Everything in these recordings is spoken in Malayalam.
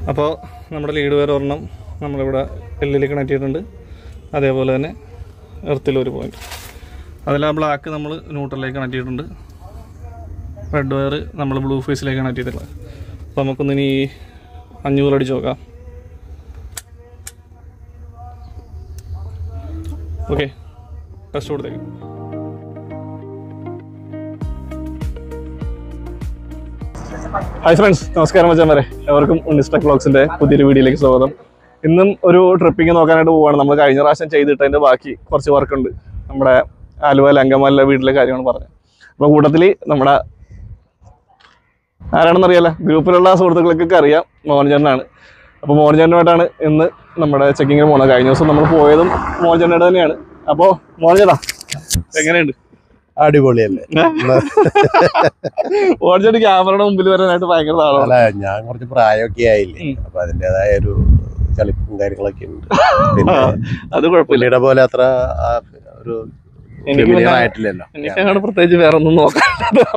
അപ്പോൾ നമ്മുടെ ലീഡ് വയർ ഒരെണ്ണം നമ്മളിവിടെ എല്ലിൽ കണക്ട് ചെയ്തിട്ടുണ്ട് അതേപോലെ തന്നെ എർത്തിൽ ഒരു പോയിന്റ് അതിൽ ആ ബ്ലാക്ക് നമ്മൾ ന്യൂട്രലിലേക്ക് കണക്ട് ചെയ്തിട്ടുണ്ട് റെഡ് വയർ നമ്മൾ ബ്ലൂ ഫേസിലേക്ക് കണക്ട് ചെയ്തിട്ടുള്ളത് അപ്പോൾ നമുക്കൊന്ന് ഇനി അഞ്ഞൂറ് അടിച്ച് നോക്കാം ഓക്കെ ടെസ്റ്റ് കൊടുത്തേക്ക് ഹായ് ഫ്രണ്ട്സ് നമസ്കാരം മച്ചാമാരെ എവർക്കും ഉണ്ണിസ്റ്റക് വ്ളോഗ്സിന്റെ പുതിയൊരു വീഡിയോയിലേക്ക് സ്വാഗതം ഇന്നും ഒരു ട്രിപ്പിംഗ് നോക്കാനായിട്ട് പോവാണ് നമ്മൾ കഴിഞ്ഞ പ്രാവശ്യം ചെയ്തിട്ടതിന്റെ ബാക്കി കുറച്ച് വർക്ക് ഉണ്ട് നമ്മുടെ ആലുവ ലങ്കമാലിലെ വീട്ടിലെ കാര്യമാണ് പറഞ്ഞത് അപ്പോൾ കൂട്ടത്തിൽ നമ്മുടെ ആരാണെന്ന് അറിയാലോ ഗ്രൂപ്പിലുള്ള സുഹൃത്തുക്കൾക്കൊക്കെ അറിയാം മോഹൻചേട്ടനാണ് അപ്പോൾ മോഹൻചേട്ടനുമായിട്ടാണ് ഇന്ന് നമ്മുടെ ചെക്കിങ്ങിന് പോകുന്നത് കഴിഞ്ഞ ദിവസം നമ്മൾ പോയതും മോഹൻചേട്ടനായിട്ട് തന്നെയാണ് അപ്പോൾ മോഹൻചേട്ടാ എങ്ങനെയുണ്ട് അടിപൊളിയല്ലേ മോഹൻചേട്ടൻ ക്യാമറയുടെ മുമ്പിൽ വരാനായിട്ട് ഭയങ്കര താളമാണ് അല്ല ഞാൻ കുറച്ച് പ്രായമൊക്കെ ആയില്ലേ ഉം. അപ്പൊ അതിന്റേതായ ഒരു ചളിപ്പും കാര്യങ്ങളൊക്കെ ഉണ്ട് പിന്നെ അത് കുഴപ്പമില്ല പുള്ളിയുടെ പോലെ അത്ര ആ, ഒരു എനിക്ക് familiar പിന്നെ- ആയിട്ടില്ലല്ലോ എനിക്കങ്ങനെ പ്രത്യേകിച്ച് വേറെ ഒന്നും നോക്കാൻ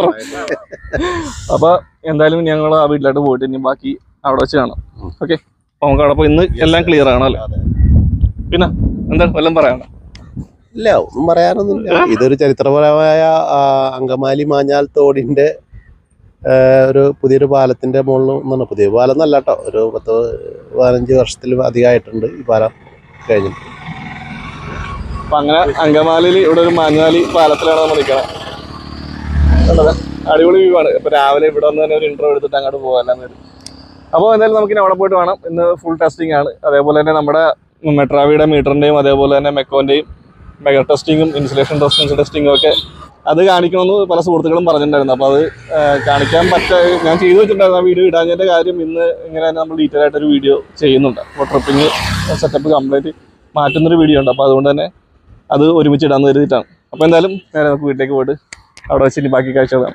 അപ്പൊ എന്തായാലും ഞങ്ങൾ ആ വീട്ടിലോട്ട് പോയിട്ട് ഇനി ബാക്കി അവിടെ വെച്ച് കാണാം ഉം. ഓക്കെ നമുക്ക് അവിടെ പോയി ഇന്ന് എല്ലാം ക്ലിയർ ആണ് അല്ലേ അതെ. പിന്നെ എന്താ വല്ലതും പറയാനോ ഇല്ല ഒന്നും പറയാനൊന്നുമില്ല ഇതൊരു ചരിത്രപരമായ ആ, അങ്കമാലി മാഞ്ഞാൽ തോടിന്റെ ആ, ഒരു പുതിയൊരു പാലത്തിന്റെ മുകളിൽ ഒന്നാണ് പുതിയ പാലം എന്നല്ല കേട്ടോ ഒരു പത്ത് പതിനഞ്ച് വർഷത്തിലും അധികമായിട്ടുണ്ട് ഈ പാലം കഴിഞ്ഞിട്ട് അപ്പൊ അങ്ങനെ അങ്കമാലിയിൽ ഇവിടെ ഒരു മാഞ്ഞാലി പാലത്തിലാണ് നമ്മൾ നിൽക്കണം കണ്ടത് അടിപൊളി വ്യൂ ആണ് ഇപ്പൊ രാവിലെ ഇവിടെ വന്ന് തന്നെ ഒരു ഇന്റർവ്യൂ എടുത്തിട്ട് അങ്ങോട്ട് പോകാൻ അപ്പോൾ എന്തായാലും നമുക്ക് ഇനി അവിടെ പോയിട്ട് വേണം ഇന്ന് ഫുൾ ടെസ്റ്റിംഗ് ആണ് അതേപോലെ തന്നെ നമ്മുടെ മെട്രാവിയുടെ മീറ്ററിന്റെയും അതേപോലെ തന്നെ മെക്കോന്റെയും മെഗർ ടെസ്റ്റിങ്ങും ഇൻസുലേഷൻ ടെസ്റ്റിംഗ് ടെസ്റ്റിങ്ങും ഒക്കെ അത് കാണിക്കണമെന്ന് പല സുഹൃത്തുക്കളും പറഞ്ഞിട്ടുണ്ടായിരുന്നു അപ്പോൾ അത് ആ, കാണിക്കാൻ പറ്റ ഞാൻ ചെയ്തു വെച്ചിട്ടുണ്ടായിരുന്നു ആ വീഡിയോ ഇടാഞ്ഞതിന്റെ കാര്യം ഇന്ന് ഇങ്ങനെ തന്നെ നമ്മൾ ഡീറ്റെയിൽ ആയിട്ടൊരു വീഡിയോ ചെയ്യുന്നുണ്ട് അപ്പോൾ ട്രിപ്പിംഗ് സെറ്റപ്പ് കംപ്ലീറ്റ് മാറ്റുന്നൊരു വീഡിയോ ഉണ്ട് അപ്പോൾ അതുകൊണ്ട് തന്നെ അത് ഒരുമിച്ച് ഇടാന്ന് കരുതിയിട്ടാണ് അപ്പോൾ എന്തായാലും നേരെ നമുക്ക് വീട്ടിലേക്ക് പോയിട്ട് അവിടെ വെച്ച് ഇനി ബാക്കി കാഴ്ചകളാണ്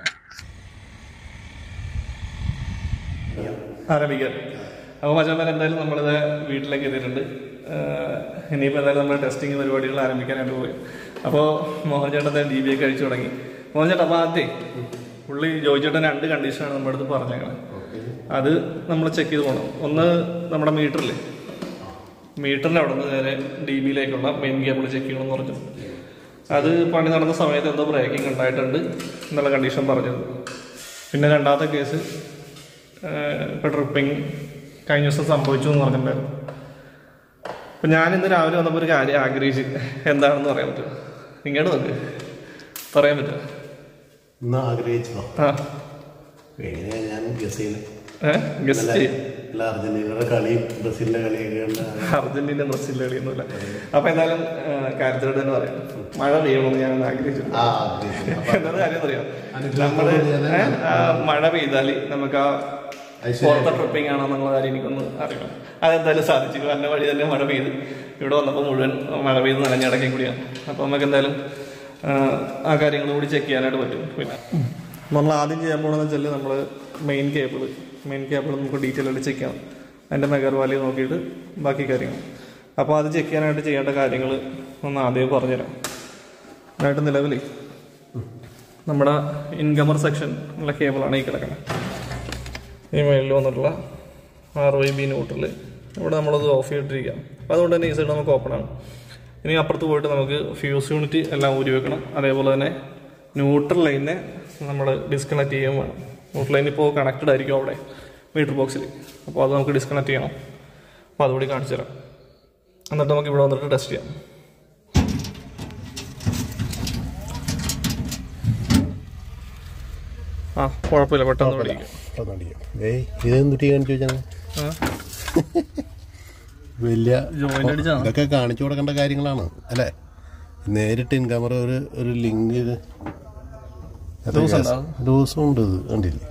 ആരംഭിക്കാം അപ്പോൾ മച്ചാൻ എന്തായാലും നമ്മളിത് വീട്ടിലേക്ക് എത്തിയിട്ടുണ്ട് ആഹ് ഇനിയിപ്പോൾ എന്തായാലും നമ്മൾ ടെസ്റ്റിംഗ് പരിപാടികൾ ആരംഭിക്കാനായിട്ട് പോയി അപ്പോൾ മോഹൻ ചേട്ടൻ ഡി ബി ഒക്കെ കഴിച്ചു തുടങ്ങി മോഹൻ ചേട്ടൻ അപ്പോൾ ആദ്യം പുള്ളി ജോയി ചേട്ടൻ രണ്ട് കണ്ടീഷനാണ് നമ്മുടെ അടുത്ത് പറഞ്ഞേക്കണത് അത് നമ്മൾ ചെക്ക് ചെയ്ത് പോകണം ഒന്ന് നമ്മുടെ മീറ്ററിൽ മീറ്ററിൻ്റെ അവിടെ നിന്ന് നേരെ ഡി ബിയിലേക്കുള്ള മെയിൻ കേബിൾ ചെക്ക് ചെയ്യണമെന്ന് പറഞ്ഞു അത് പണി നടന്ന സമയത്ത് എന്തോ ബ്രേക്കിംഗ് ഉണ്ടായിട്ടുണ്ട് എന്നുള്ള കണ്ടീഷൻ പറഞ്ഞത് പിന്നെ രണ്ടാമത്തെ കേസ് ഇപ്പോൾ ട്രിപ്പിംഗ് കഴിഞ്ഞ ദിവസം സംഭവിച്ചു എന്ന് പറഞ്ഞിട്ടുണ്ടായിരുന്നു അപ്പം ഞാൻ ഇന്ന് രാവിലെ വന്നപ്പോൾ ഒരു കാര്യം ആഗ്രഹിച്ച് എന്താണെന്ന് പറയാൻ പറ്റുമോ ഇങ്ങോട്ട് നോക്ക് പറയാൻ പറ്റുമോ ഇന്ന് ആഗ്രഹിച്ചോ ആ എങ്ങനെയാ ഞാൻ ഗസ് ചെയ്യുന്നത് ഏഹ് ഗസ്റ്റ് ചെയ്യും അല്ല അർജന്റീനയുടെ കളിയും ബ്രസീലിന്റെ കളിയൊക്കെ കണ്ട് അർജന്റീന ബ്രസീൽ കളിയൊന്നുമില്ല അപ്പൊ എന്തായാലും കാര്യത്തിലോട്ട് തന്നെ പറയാം മഴ പെയ്യണമെന്ന് ഞാൻ ആഗ്രഹിച്ചു ആ ആഗ്രഹിച്ചു. എന്താ കാര്യം അറിയാം നമ്മള് ഏ, ആ മഴ പെയ്താൽ നമുക്ക് ആ പുറത്തെ ട്രിപ്പിംഗ് ആണോ എന്നുള്ള കാര്യം എനിക്കൊന്ന് അറിയണം അതെന്തായാലും സാധിച്ചു വന്ന വഴി തന്നെ മഴ പെയ്ത് ഇവിടെ വന്നപ്പോൾ മുഴുവൻ മഴ പെയ്ത് നനഞ്ഞടക്കി കൂടിയാണ് അപ്പോൾ നമുക്ക് എന്തായാലും ആ, ആ കാര്യങ്ങൾ കൂടി ചെക്ക് ചെയ്യാനായിട്ട് പറ്റും പിന്നെ നമ്മൾ ആദ്യം ചെയ്യാൻ പോകണമെന്ന് വെച്ചാൽ നമ്മൾ മെയിൻ കേബിൾ മെയിൻ കേബിൾ നമുക്ക് ഡീറ്റെയിൽ ആയിട്ട് ചെക്ക് ചെയ്യണം അതിൻ്റെ മെഗർ വാല്യൂ നോക്കിയിട്ട് ബാക്കി കാര്യങ്ങൾ അപ്പോൾ അത് ചെക്ക് ചെയ്യാനായിട്ട് ചെയ്യേണ്ട കാര്യങ്ങൾ ഒന്ന് ആദ്യം പറഞ്ഞുതരാം അതായിട്ട് നിലവിൽ നമ്മുടെ ഇൻകമർ സെക്ഷൻ ഉള്ള കേബിളാണ് ഈ കിടക്കുന്നത് ഈ മേളിൽ വന്നിട്ടുള്ള ആർ വൈ ബി ന്യൂട്രൽ ഇവിടെ നമ്മളത് ഓഫ് ചെയ്തിട്ടിരിക്കാം അപ്പോൾ അതുകൊണ്ട് തന്നെ ഈ സൈഡ് നമുക്ക് ഓപ്പൺ ആണ് ഇനി അപ്പുറത്ത് പോയിട്ട് നമുക്ക് ഫ്യൂസ് യൂണിറ്റ് എല്ലാം ഊരി വെക്കണം അതേപോലെ തന്നെ ന്യൂട്രൽ ലൈനെ നമ്മൾ ഡിസ്കണക്ട് ചെയ്യുകയും വേണം ന്യൂട്രൽ ലൈൻ ഇപ്പോൾ കണക്റ്റഡ് ആയിരിക്കും അവിടെ മീറ്റർ ബോക്സിൽ അപ്പോൾ അത് നമുക്ക് ഡിസ്കണക്ട് ചെയ്യണം അപ്പോൾ അതുകൂടി കാണിച്ചു തരാം എന്നിട്ട് നമുക്ക് ഇവിടെ വന്നിട്ട് ടെസ്റ്റ് ചെയ്യാം ആ കുഴപ്പമില്ല പെട്ടെന്ന് പിടിക്കും അതൊന്നടിക്കും. ഏയ് ഇതെന്തുട്ടി കാണിച്ചു വെച്ചാൽ ആ വലിയ ജോയിന്റ് അടിച്ചാണ് ഇതൊക്കെ കാണിച്ചു കൊടുക്കേണ്ട കാര്യങ്ങളാണ് അല്ലേ നേരിട്ട് ഇൻകമർ ഒരു ഒരു ലിങ്ക് ഇത് ദിവസം ഉണ്ടോ? ദിവസം ഉണ്ട് ഇത് കണ്ടില്ലേ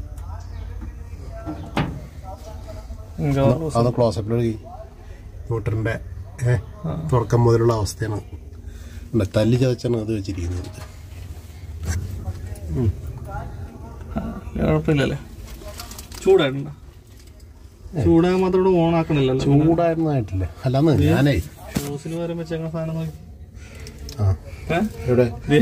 അത് ക്ലോസപ്പിലേക്ക് മോട്ടറിന്റെ ഏഹ് തുറക്കം മുതലുള്ള അവസ്ഥയാണ് ഉണ്ട്. തല്ലി ചതച്ചാണ് അത് വെച്ചിരിക്കുന്നത് കുഴപ്പമില്ലല്ലേ ചൂടായിട്ടുണ്ടോ ചൂടാകാൻ മാത്രം ഓൺ ആക്കണില്ലല്ലോ ചൂടായിരുന്നായിട്ടില്ല അല്ലാന്ന് ഞാനേ ഷൂസിന് പകരം വെച്ചേക്കുന്ന സാധനം നോക്കി ആ ഏ? ഇവിടെ ദേ.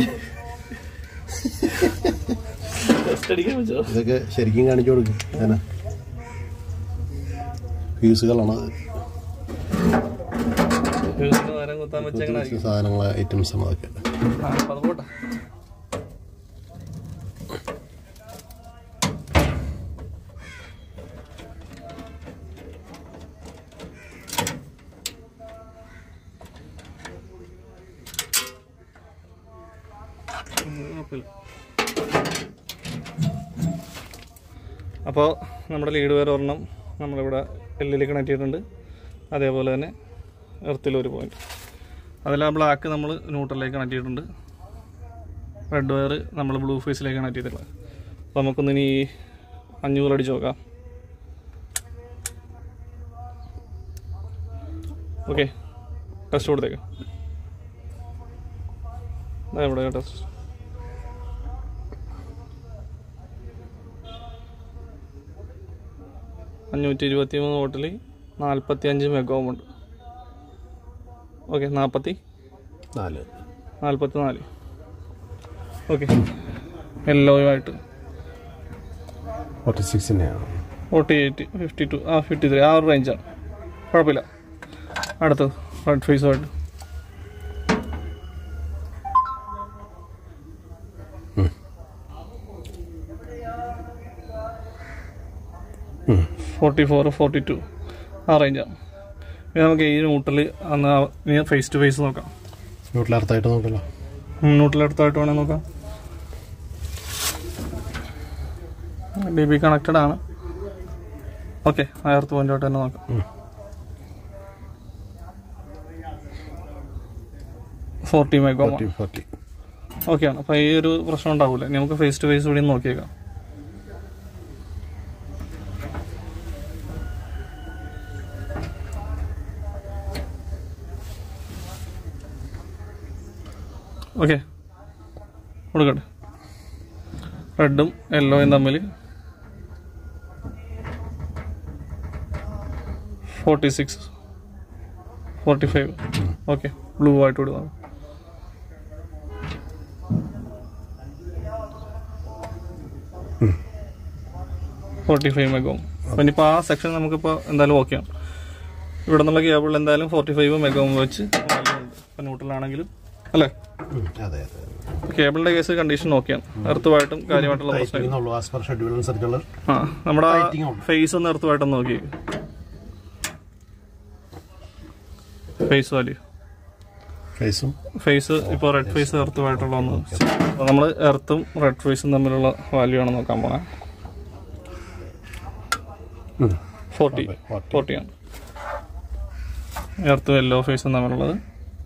ടെസ്റ്റ് അടിക്കാൻ വെച്ചോ ഇതൊക്കെ ശരിക്കും കാണിച്ചു കൊടുക്കും ഞാനാ ഫ്യൂസുകളാണ് ഫ്യൂസിന് നേരം കുത്താൻ വെച്ചെങ്ങനെ സാധനങ്ങൾ ഐറ്റംസ് ആണ് അതൊക്കെ ആ അപ്പൊ അത് പോട്ടെ അപ്പോൾ നമ്മുടെ ലീഡ് വയർ ഒരെണ്ണം നമ്മളിവിടെ എല്ലിൽ കണക്ട് ചെയ്തിട്ടുണ്ട് അതേപോലെ തന്നെ എർത്തിൽ ഒരു പോയിന്റ് അതിൽ ആ ബ്ലാക്ക് നമ്മൾ ന്യൂട്രലിലേക്ക് കണക്ട് ചെയ്തിട്ടുണ്ട് റെഡ് വയർ നമ്മൾ ബ്ലൂ ഫേസിലേക്ക് കണക്ട് ചെയ്തിട്ടുള്ളത് അപ്പോൾ നമുക്കൊന്ന് ഇനി അഞ്ഞൂറ് അടിച്ച് നോക്കാം ഓക്കെ ടെസ്റ്റ് കൊടുത്തേക്കാം ദാ ഇവിടെ ടെസ്റ്റ് അഞ്ഞൂറ്റി ഇരുപത്തി മൂന്ന് വോട്ടിൽ നാൽപ്പത്തി അഞ്ച് മെഗോം ഉണ്ട് ഓക്കെ നാൽപ്പത്തി നാല് നാൽപ്പത്തി നാല് ഓക്കെ യെല്ലോയുമായിട്ട് ഫോർട്ടി സിക്സിൻ്റെയാണ് ഫോർട്ടി എയ്റ്റ് ഫിഫ്റ്റി ടു ആ ഫിഫ്റ്റി ത്രീ ആ ഒരു റേഞ്ചാണ് കുഴപ്പമില്ല അടുത്തത് റെഡ് ഫേസുമായിട്ട് ഫോർട്ടി ഫോർ ഫോർട്ടി ടു ആ റേഞ്ചാണ് ഇനി നമുക്ക് ഈ ന്യൂട്രൽ അന്ന് ഇനി ഫേസ് ടു ഫേസ് നോക്കാം വീട്ടിലർത്ഥമായിട്ട് നോക്കല്ലോ ന്യൂട്രലെടുത്തായിട്ട് വേണേൽ നോക്കാം ഡി ബി കണക്റ്റഡ് ആണ് ഓക്കെ ആ എർത്ത് പോയിന്റോട്ട് തന്നെ നോക്കാം ഫോർട്ടി മെഗോ ഫോർട്ടി ഫോർട്ടി ഓക്കെയാണ് അപ്പോൾ ഈ ഒരു പ്രശ്നം ഉണ്ടാവില്ല ഇനി നമുക്ക് ഫേസ് ടു ഫേസ് കൂടി ഒന്ന് നോക്കിയേക്കാം ഓക്കെ കൊടുക്കട്ടെ റെഡും യെല്ലോയും തമ്മിൽ forty six forty five okay blue ആയിട്ട് കൊടുക്കാം ഫോർട്ടി ഫൈവ് മെഗോം അപ്പം ഇനിയിപ്പോൾ ആ സെക്ഷൻ നമുക്കിപ്പോൾ എന്തായാലും ഓക്കെയാണ് ഇവിടെ നിന്നുള്ള കേബിൾ എന്തായാലും ഫോർട്ടി ഫൈവ് മെഗോം വെച്ച് ഇപ്പം ന്യൂട്രലാണെങ്കിലും അല്ലേ അതെ അതെ കേബിളിന്റെ കേസ് കണ്ടീഷൻ ഓക്കെയാണ് എർത്തുമായിട്ടും കാര്യമായിട്ടുള്ള പ്രശ്നം ടൈറ്റിംഗ് ആസ് പെർ ഷെഡ്യൂൾ അനുസരിച്ചുള്ള ആ നമ്മുടെ Lighting ഉള്ളു. ഫേസ് ഒന്ന് എർത്തുമായിട്ടൊന്ന് നോക്കി ഫേസ് വാല്യൂ ഫേസും ഫേസ് ഇപ്പോൾ റെഡ് ഫേസ് എർത്തുമായിട്ടുള്ള ഒന്ന് അപ്പോൾ നമ്മൾ എർത്തും റെഡ് ഫേസും തമ്മിലുള്ള വാല്യൂ ആണ് നോക്കാൻ പോണേ ഫോർട്ടി Forty. ഫോർട്ടിയാണ് എർത്തും യെല്ലോ ഫേസും തമ്മിലുള്ളത്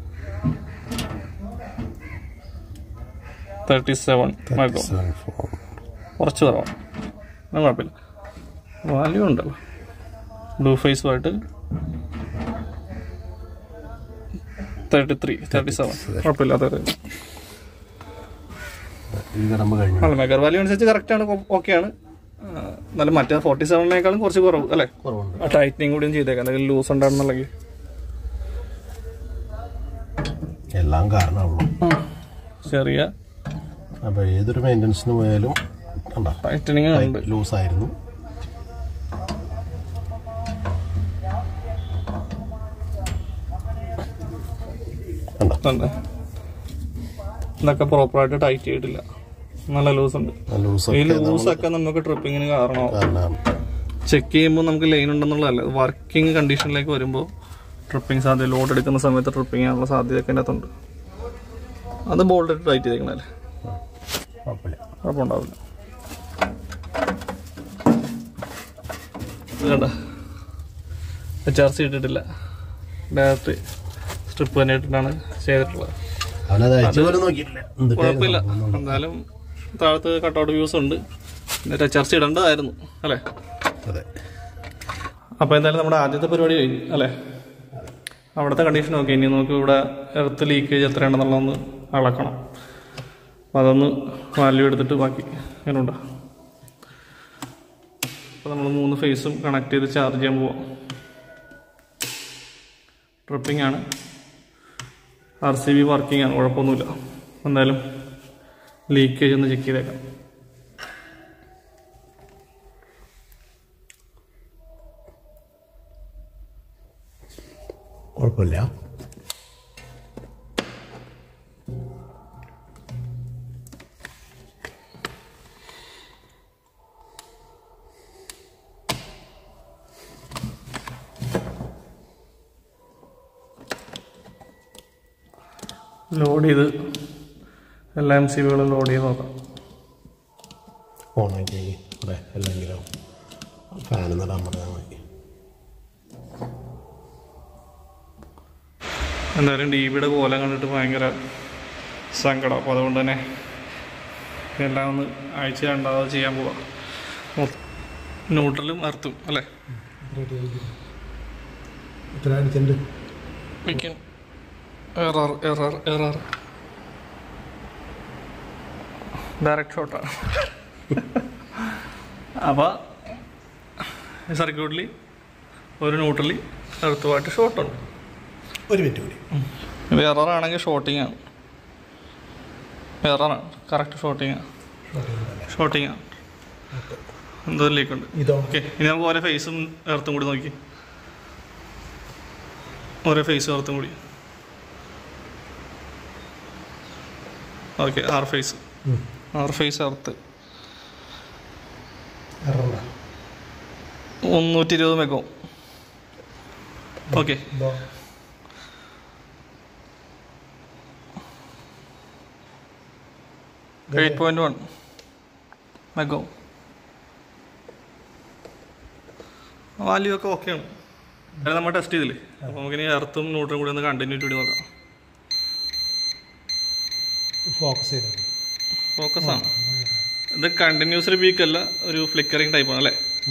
thirty seven micro seven four കുറച്ച് കുറവാണ് അത് കുഴപ്പമില്ല വാല്യൂ ഉണ്ടല്ലോ ബ്ലൂ ഫേസുമായിട്ട് തേർട്ടി ത്രീ തേർട്ടി സെവൻ കുഴപ്പമില്ല അതെ ഈ കടമ്പ് കഴിഞ്ഞു അല്ല മെഗർ വാല്യൂ അനുസരിച്ച് കറക്റ്റാണ് ഓക്കെയാണ് എന്നാലും മറ്റേ ഫോർട്ടി സെവനിനേക്കാളും കുറച്ച് കുറവ് അല്ലേ കുറവുണ്ട് ആ ടൈറ്റനിങ് കൂടിയും ചെയ്തേക്കാം എന്തെങ്കിലും ലൂസ് ഉണ്ടാണെന്നുണ്ടെങ്കിൽ എല്ലാം കാരണമുള്ളൂ ചെറിയ അപ്പോൾ ഏതൊരു മെയിൻ്റനൻസിന് പോയാലും കണ്ട ടൈറ്റനിങ് ഉണ്ട് ലൂസായിരുന്നു കണ്ട ഉണ്ട് ഇതൊക്കെ പ്രോപ്പറായിട്ട് ടൈറ്റ് ചെയ്തിട്ടില്ല നല്ല ലൂസ് ഉണ്ട് ഈ ലൂസൊക്കെ ലൂസൊക്കെ നമുക്ക് ട്രിപ്പിങ്ങിന് കാരണമാവും കാരണം ചെക്ക് ചെയ്യുമ്പോൾ നമുക്ക് ലൈൻ ഉണ്ടെന്നുള്ളതല്ല വർക്കിംഗ് കണ്ടീഷനിലേക്ക് വരുമ്പോൾ ട്രിപ്പിംഗ് സാധ്യത ലോഡ് എടുക്കുന്ന സമയത്ത് ട്രിപ്പിംഗ് ചെയ്യാനുള്ള സാധ്യതയൊക്കെ അതിൻ്റെ അകത്തുണ്ട് അത് ബോൾഡ് ടൈറ്റ് ചെയ്തേക്കണല്ലേ കുഴപ്പമില്ല കുഴപ്പമുണ്ടാവില്ല ഇത് കണ്ട എച്ച് ആർ സി ഇട്ടിട്ടില്ല ഡയറക്റ്റ് സ്ട്രിപ്പ് തന്നെ ഇട്ടിട്ടാണ് ചെയ്തിട്ടുള്ളത് അവനത് അയച്ചു പോലും നോക്കിയില്ല എന്തിട്ടാ കുഴപ്പമില്ല സംഭവം? എന്തായാലും താഴത്ത് കട്ടൗട്ട് വ്യൂസ് ഉണ്ട് എന്നിട്ട് എച്ച് ആർ സി ഇടേണ്ടതായിരുന്നു അല്ലേ അതെ അപ്പോൾ എന്തായാലും നമ്മുടെ ആദ്യത്തെ പരിപാടി കഴിഞ്ഞു അല്ലേ അവിടുത്തെ കണ്ടീഷൻ ഓക്കെ ഇനി നമുക്ക് ഇവിടെ എർത്ത് ലീക്കേജ് എത്രയാണെന്നുള്ളതൊന്ന് അളക്കണം അപ്പോൾ അതൊന്ന് വാല്യൂ എടുത്തിട്ട് ബാക്കി അതിനുണ്ട് അപ്പോൾ നമ്മൾ മൂന്ന് ഫേസും കണക്ട് ചെയ്ത് ചാർജ് ചെയ്യാൻ പോവാം ട്രിപ്പിംഗ് ആണ് ആർ സി ബി വർക്കിംഗ് ആണ് കുഴപ്പമൊന്നുമില്ല എന്തായാലും ലീക്കേജ് ഒന്ന് ചെക്ക് ചെയ്തേക്കാം കുഴപ്പമില്ല ലോഡ് ചെയ്ത് എല്ലാ എം സി ബികളും ലോഡ് ചെയ്ത് നോക്കാം ഓണാക്കി ഇവിടെ അല്ലെങ്കിലോ ഫാൻ നടാൻ പറഞ്ഞാൽ മതി എന്തായാലും ഡി ബിയുടെ കോലം കണ്ടിട്ട് ഭയങ്കര സങ്കടം അപ്പോൾ അതുകൊണ്ട് തന്നെ എല്ലാം ഒന്ന് ആഴ്ച രണ്ടാമത് ചെയ്യാൻ പോവാം മൊ- ന്യൂട്രലും അർത്തും അല്ലേ എത്ര അടിച്ചിട്ടുണ്ട് വയ്ക്കും എറർ എറർ എറർ ഡയറക്റ്റ് ഷോട്ടാണ് അപ്പോൾ സർക്യൂട്ടിൽ ഒരു ന്യൂട്രലി എർത്തുമായിട്ട് ഷോട്ടുണ്ട് ഒരു മിനിറ്റ് കൂടി ഇത് എററാണെങ്കിൽ ഷോട്ടിംഗ് ആണ് എററാണ് കറക്റ്റ് ഷോട്ടിംഗ് ആണ് ഷോട്ടിംഗ് ആണ് എന്തോ ലീക്ക് ഉണ്ട് ഇതോ ഓക്കെ ഇനി നമുക്ക് ഓരോ ഫേസും എർത്തും കൂടി നോക്കി ഓരോ ഫേസും എർത്തും കൂടി ഓക്കെ ആറ് ഫേസ് ഉം. ആറ് ഫേസ് എർത്ത് എറണ്ട മുന്നൂറ്റി ഇരുപത് മെഗോ ഓക്കെ ഇതോ eight point one megohm value ഒക്കെ ഓക്കെയാണ് അത് നമ്മൾ ടെസ്റ്റ് ചെയ്തില്ലേ അപ്പോൾ നമുക്കിനി എർത്തും ന്യൂട്രും കൂടി ഒന്ന് കണ്ടിന്യൂ കൂടി നോക്കാം ഫോക്കസ് ചെയ്തത് ഫോക്കസ് ആണ് ഇത് കണ്ടിന്യൂസ് വീക്ക് അല്ല ഒരു ഫ്ലിക്കറിങ് ടൈപ്പ് ആണ് അല്ലേ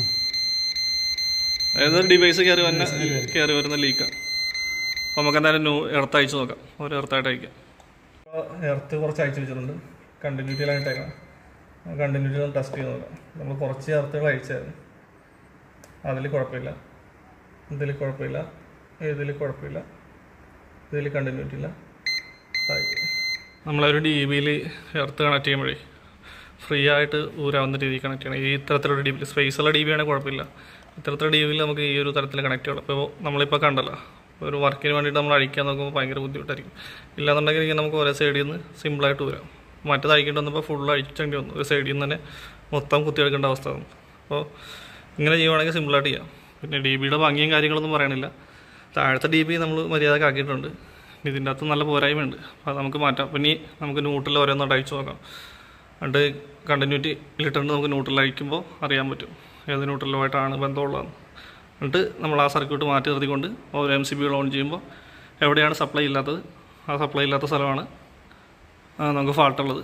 അതായത് ഡിവൈസ് കയറി വന്ന കയറി വരുന്ന ലീക്കാണ് അപ്പോൾ നമുക്ക് എന്തായാലും ന്യൂ എർത്ത് അയച്ചു നോക്കാം ഒരു എർത്തായിട്ട് അയക്കാം എർത്ത് കുറച്ച് അയച്ചു വെച്ചിട്ടുണ്ട് കണ്ടിന്യൂറ്റിയിലായിട്ടേക്കാം കണ്ടിന്യൂറ്റി ഒന്ന് ടെസ്റ്റ് ചെയ്ത് നോക്കാം നമ്മൾ കുറച്ച് എർത്തുകൾ അയച്ചായിരുന്നു അതിൽ കുഴപ്പമില്ല ഇതിൽ കുഴപ്പമില്ല ഇതിൽ കുഴപ്പമില്ല ഇതിൽ കണ്ടിന്യൂറ്റി ഇല്ല താഴെ നമ്മളൊരു ഡി ബിയിൽ എർത്ത് കണക്ട് ചെയ്യുമ്പോഴേ ഫ്രീ ആയിട്ട് ഊരാവുന്ന രീതിയിൽ കണക്ട് ചെയ്യണം ഈ ഇത്തരത്തിലുള്ള ഡി ബിയിൽ സ്പേസുള്ള ഡി ബി ആണെങ്കിൽ കുഴപ്പമില്ല ഇത്തരത്തിലുള്ള ഡി ബിയിൽ നമുക്ക് ഈ ഒരു തരത്തിൽ കണക്ട് ചെയ്യണം ഇപ്പോൾ നമ്മളിപ്പോൾ കണ്ടല്ലോ ഒരു വർക്കിന് വേണ്ടിയിട്ട് നമ്മൾ അഴിക്കാൻ നോക്കുമ്പോൾ ഭയങ്കര ബുദ്ധിമുട്ടായിരിക്കും ഇല്ലാന്നുണ്ടെങ്കിൽ ഇങ്ങനെ നമുക്ക് ഒരേ സൈഡിൽ നിന്ന് സിമ്പിളായിട്ട് ഊരാം മറ്റേത് അഴിക്കേണ്ടി വന്നപ്പോൾ ഫുൾ അഴിച്ചേണ്ടി വന്നു ഒരു സൈഡിൽ നിന്ന് തന്നെ മൊത്തം കുത്തിയെടുക്കേണ്ട അവസ്ഥ വന്നു അപ്പോൾ ഇങ്ങനെ ചെയ്യുവാണെങ്കിൽ സിമ്പിളായിട്ട് ചെയ്യാം പിന്നെ ഡി ബിയുടെ ഭംഗിയും കാര്യങ്ങളൊന്നും പറയണില്ല താഴത്തെ ഡി ബി നമ്മൾ മര്യാദക്ക് ആക്കിയിട്ടുണ്ട് ഇതിൻ്റെ അകത്ത് നല്ല പോരായ്മയുണ്ട് അപ്പോൾ അത് നമുക്ക് മാറ്റാം പിന്നെ നമുക്ക് ന്യൂട്രൽ ഓരോന്നോട്ട് അയച്ചു നോക്കാം എന്നിട്ട് കണ്ടിന്യൂറ്റി ഇട്ടിട്ട് നമുക്ക് ന്യൂട്രൽ അയക്കുമ്പോൾ അറിയാൻ പറ്റും ഏത് ന്യൂട്രലുമായിട്ടാണ് ബന്ധമുള്ളതെന്ന് എന്നിട്ട് നമ്മൾ ആ സർക്യൂട്ട് മാറ്റി നിർത്തിക്കൊണ്ട് ഓരോ എം സി ബികൾ ഓൺ ചെയ്യുമ്പോൾ എവിടെയാണ് സപ്ലൈ ഇല്ലാത്തത് ആ സപ്ലൈ ഇല്ലാത്ത സ്ഥലമാണ് ആ, നമുക്ക് ഫാൾട്ടുള്ളത്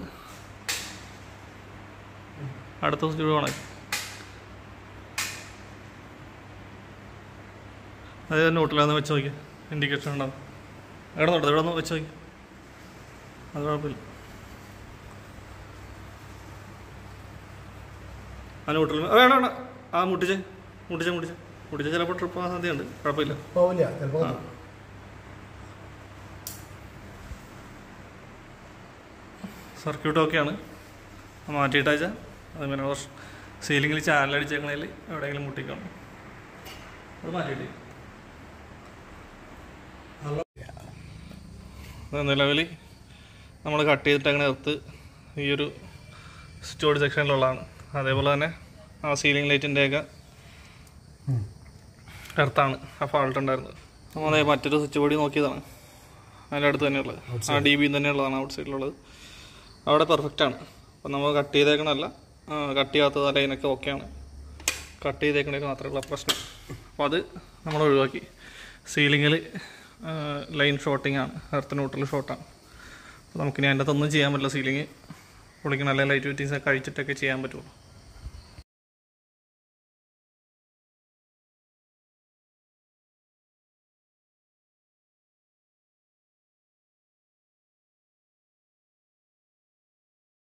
അടുത്ത സ്വിച്ച് ഓണാക്കി അത് നോട്ടിലൊന്ന് വെച്ച് നോക്കി ഇൻഡിക്കേഷൻ ഉണ്ടാവും എവിടെ നോട്ടത് ഇവിടെ ഒന്ന് വെച്ച് നോക്കി അത് കുഴപ്പമില്ല ആ നോട്ടിൽ വേണ്ട വേണ്ട ആ മുട്ടിച്ചേ മുട്ടിച്ചേ മുട്ടിച്ചേ മുട്ടിച്ച ചിലപ്പോൾ ട്രിപ്പ് ആ സാധ്യതയുണ്ട് കുഴപ്പമില്ല പോവില്ല ചിലപ്പോൾ ആ. സർക്യൂട്ട് ഓക്കെയാണ് മാറ്റിയിട്ടാച്ച അത് പിന്നെ കുറച്ച് സീലിങ്ങിൽ ചാനലടിച്ചേക്കണേൽ എവിടെയെങ്കിലും മുട്ടിക്കണം അത് മാറ്റിയിട്ട് നിലവിൽ നമ്മൾ കട്ട് ചെയ്തിട്ടങ്ങനെ എടുത്ത് ഈ ഒരു സ്റ്റോഡ് സെക്ഷനിലുള്ളതാണ് അതേപോലെ തന്നെ ആ സീലിംഗ് ലൈറ്റിൻ്റെയൊക്കെ എർത്താണ് ആ ഫാൾട്ട് ഉണ്ടായിരുന്നത് നമ്മൾ അതേ മറ്റൊരു സ്വിച്ച് ബോർഡിൽ നോക്കിയതാണ് അതിൻ്റെ അടുത്ത് തന്നെയുള്ളത് ആ ഡി ബി തന്നെയുള്ളതാണ് ഔട്ട് സൈഡിലുള്ളത് അവിടെ പെർഫെക്റ്റ് ആണ് അപ്പം നമ്മൾ കട്ട് ചെയ്തേക്കണമല്ല കട്ട് ചെയ്യാത്തത് ആ ലൈനൊക്കെ ഓക്കെയാണ് കട്ട് ചെയ്തേക്കണേൽ മാത്രമുള്ള പ്രശ്നം അപ്പോൾ അത് നമ്മൾ ഒഴിവാക്കി സീലിങ്ങിൽ ലൈൻ ഷോട്ടിംഗ് ആണ് എർത്ത് ന്യൂട്രൽ ഷോട്ടാണ് അപ്പോൾ നമുക്കിനി അതിൻ്റെ അകത്തൊന്നും ചെയ്യാൻ പറ്റില്ല സീലിംഗ് പൊളിക്കണം അല്ലെങ്കിൽ ലൈറ്റ് ഫിറ്റിങ്സ് ഒക്കെ അഴിച്ചിട്ടൊക്കെ ചെയ്യാൻ പറ്റുള്ളൂ